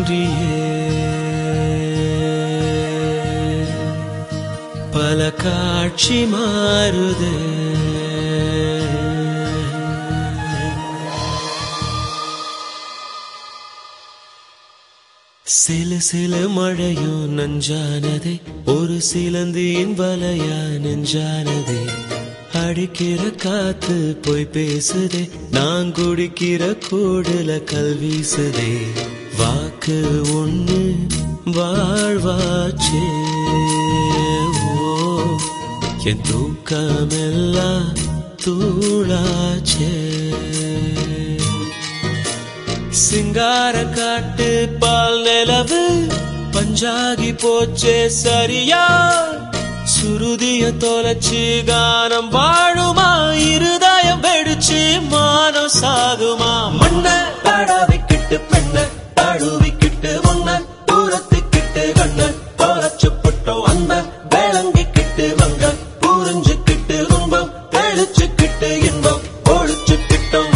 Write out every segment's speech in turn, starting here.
சுற்றியே பல காட்சி மாறுதே சில சில மழையும் நஞ்சானதே ஒரு சிலந்தியின் வலையா நெஞ்சானதே அடிக்கிற காத்து போய் பேசுதே நான் குடிக்கிற கூடுல கல் வீசுதே வாக்கு ஒண்ணு வாழ்வாச்சே ஓ என் தூக்கமெல்லாம் தூளாச்சே சிங்கார காட்டு பால் நிலவு பஞ்சாகி போச்சே சரியா சுருதிய தொலைச்சு கானம் வாழுமா இருதயம் வெடிச்சு மானம் சாகுமா மண்ண பாடாவிக்கிட்டு பெண்ண பாடுவிக்கிட்டு முன்ன தூரத்துக்கிட்டு கண்ண தொலைச்சுப்பட்டோ அந்த வேளங்கிக்கிட்டு வங்க புரிஞ்சுக்கிட்டு துன்பம் தெளிச்சுக்கிட்டு இன்பம் ஒழிச்சுக்கிட்டோம்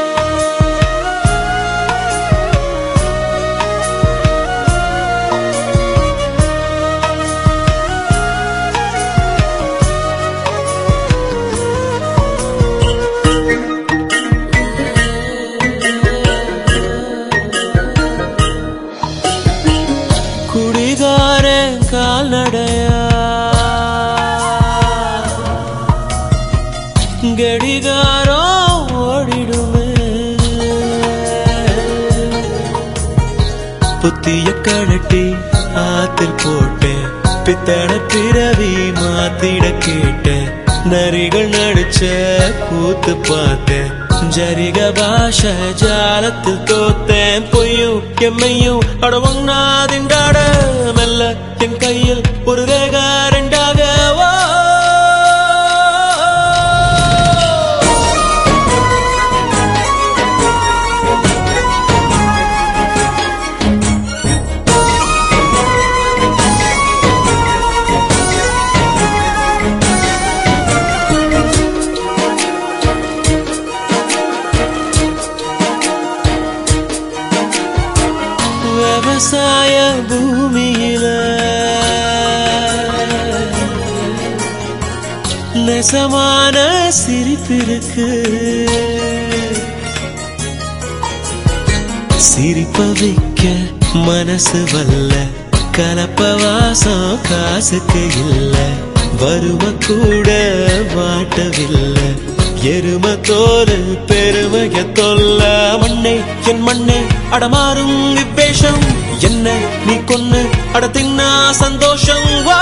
குடிகாரன் கால்நடையா கடிகாரம் ஓடிடுமே புத்திய கழட்டி ஆத்தில் போட்டேன் பித்தட பிறவி மாத்திட கேட்டேன் நரிகள் நடிச்ச கூத்து பார்த்தேன் ஜரிக பாஷ ஜாலத்தில் தோத்தேன் பொய்யும் எம்மையும் அட ஒன்னாதின்றாட மெல்ல என் கையில் ஒரு ரேகா ரெண்டாக வா விவசாய பூமியில நெசமான சிரிப்பிருக்கு சிரிப்ப வைக்க மனசு வல்ல கலப்ப வாசம் காசுக்கு இல்ல வருவ கூட வாட்டவில்லை எரும தோல் பெருமைய தொல்ல மண்ணே என் மண்ணே அடமாறும் விப்பேஷம் என்ன நீ கொன்னு அட தின்னா சந்தோஷம் வா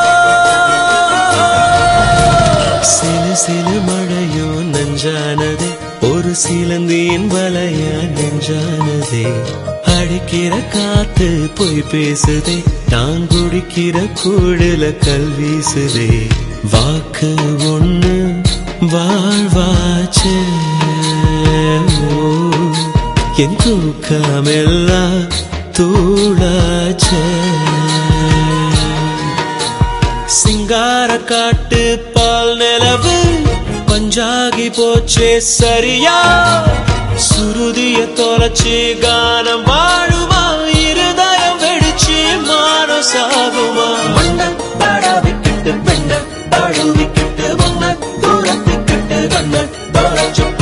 சில சில மழையோ நஞ்சானதே ஒரு சிலந்தியின் வலைய நெஞ்சானதே அடிக்கிற காத்து போய் பேசுதே நான் குடிக்கிற கூடுல கல் வீசுதே வாக்கு ஒண்ணு வாழ்வாச்சே ஓ, என் தூக்கமெல்லாம் தூளாச்சே சிங்கார காட்டு பால் நிலவு பஞ்சாகி போச்சே சரியா சுருதிய தொலைச்சு கானம் வாழுமா இருதயம் வெடிச்சு மானம் சாகுமா மண்ண பாடாவிக்கிட்டு பெண்ண பாடுவிக்கிட்டு முன்ன தூரத்துக்கிட்டு கண்ண தொலைச்சு